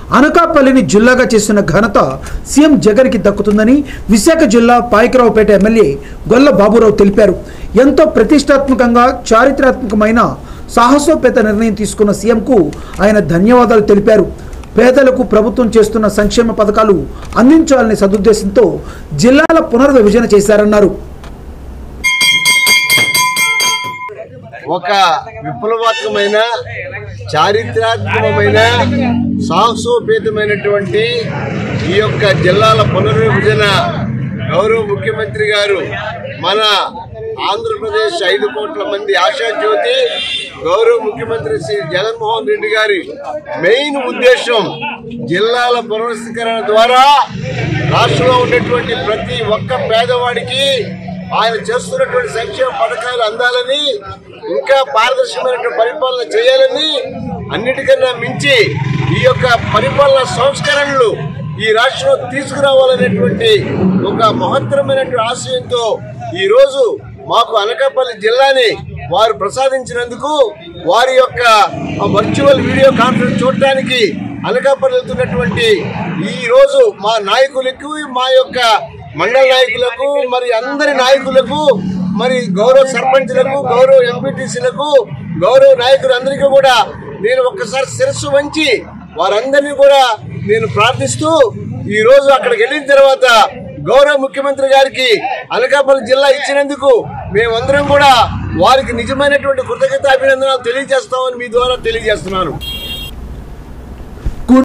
అనకాపల్లిని జిల్లాగా చేసిన ఘనత సీఎం జగన్కి దక్కుతుందని విశాఖ జిల్లా పాయకరావుపేట ఎమ్మెల్యే గొల్ల బాబురావు తెలిపారు ఎంతో ప్రతిష్టాత్మకంగా చారిత్రాత్మకమైన సాహసోపేత నిర్ణయం తీసుకున్న సీఎంకు ఆయన ధన్యవాదాలు తెలిపారు పేదలకు ప్రభుత్వం చేస్తున్న సంక్షేమ పథకాలు అందించాలనే సదుద్దేశంతో జిల్లాల పునర్విభజన చేశారన్నారు ఒక విప్లవాత్మకమైన చారిత్రాత్మకమైన సాహసోపేతమైనటువంటి ఈ యొక్క జిల్లాల పునర్విభజన గౌరవ ముఖ్యమంత్రి గారు మన ఆంధ్రప్రదేశ్ ఐదు కోట్ల మంది ఆశాజ్యోతి గౌరవ ముఖ్యమంత్రి శ్రీ జగన్మోహన్ రెడ్డి గారి మెయిన్ ఉద్దేశం జిల్లాల పునరుద్ధీకరణ ద్వారా రాష్ట్రంలో ఉన్నటువంటి ప్రతి ఒక్క పేదవాడికి ఆయన చేస్తున్నటువంటి సంక్షేమ పథకాలు అందాలని ఇంకా పారదర్శకమైనటువంటి పరిపాలన చేయాలని అన్నిటికన్నా మించి ఈ యొక్క పరిపాలన సంస్కరణలు ఈ రాష్ట్రంలో తీసుకురావాలనేటువంటి ఒక మహత్తరమైనటువంటి ఆశయంతో ఈ రోజు మాకు అనకాపల్లి జిల్లాని వారు ప్రసాదించినందుకు వారి యొక్క వర్చువల్ వీడియో కాన్ఫరెన్స్ చూడటానికి అనకాపల్లి వెళ్తున్నటువంటి ఈ రోజు మా నాయకులకు మా యొక్క మండల నాయకులకు మరి అందరి నాయకులకు మరి గౌరవ సర్పంచ్లకు గౌరవ ఎంపీటీసీలకు గౌరవ నాయకులందరికీ కూడా నేను ఒక్కసారి శిరస్సు వంచి వారందరినీ కూడా నేను ప్రార్థిస్తూ ఈ రోజు అక్కడికి వెళ్ళిన తర్వాత గౌరవ ముఖ్యమంత్రి గారికి అనకాపల్లి జిల్లా ఇచ్చినందుకు మేమందరం కూడా వారికి నిజమైనటువంటి కృతజ్ఞత అభినందనలు తెలియజేస్తామని మీ ద్వారా తెలియజేస్తున్నాను